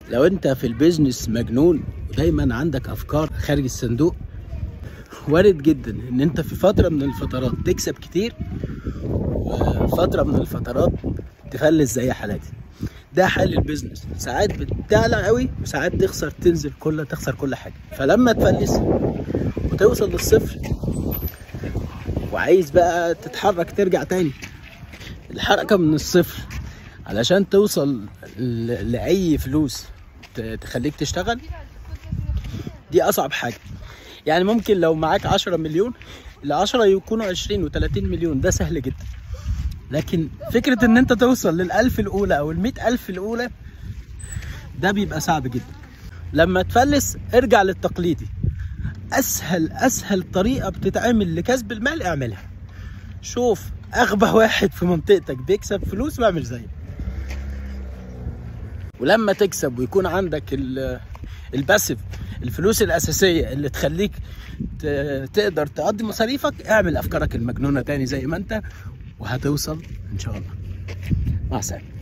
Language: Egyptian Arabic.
لو انت في البيزنس مجنون ودايما عندك افكار خارج الصندوق وارد جدا ان انت في فتره من الفترات تكسب كتير وفتره من الفترات تفلس زي حالاتي ده حل البيزنس ساعات بتعلى قوي وساعات تخسر تنزل كل تخسر كل حاجه فلما تفلس وتوصل للصفر وعايز بقى تتحرك ترجع تاني الحركه من الصفر علشان توصل ل- لاي فلوس ت- تخليك تشتغل دي اصعب حاجه يعني ممكن لو معاك 10 مليون ال 10 يكونوا 20 و30 مليون ده سهل جدا لكن فكره ان انت توصل للألف الاولى او المئة ألف الاولى ده بيبقى صعب جدا لما تفلس ارجع للتقليدي اسهل اسهل طريقه بتتعمل لكسب المال اعملها شوف اغبى واحد في منطقتك بيكسب فلوس واعمل زيه ولما تكسب ويكون عندك ال- الباسيف الفلوس الاساسيه اللي تخليك ت- تقدر تقضي مصاريفك اعمل افكارك المجنونه تاني زي ما انت وهتوصل ان شاء الله مع السلامه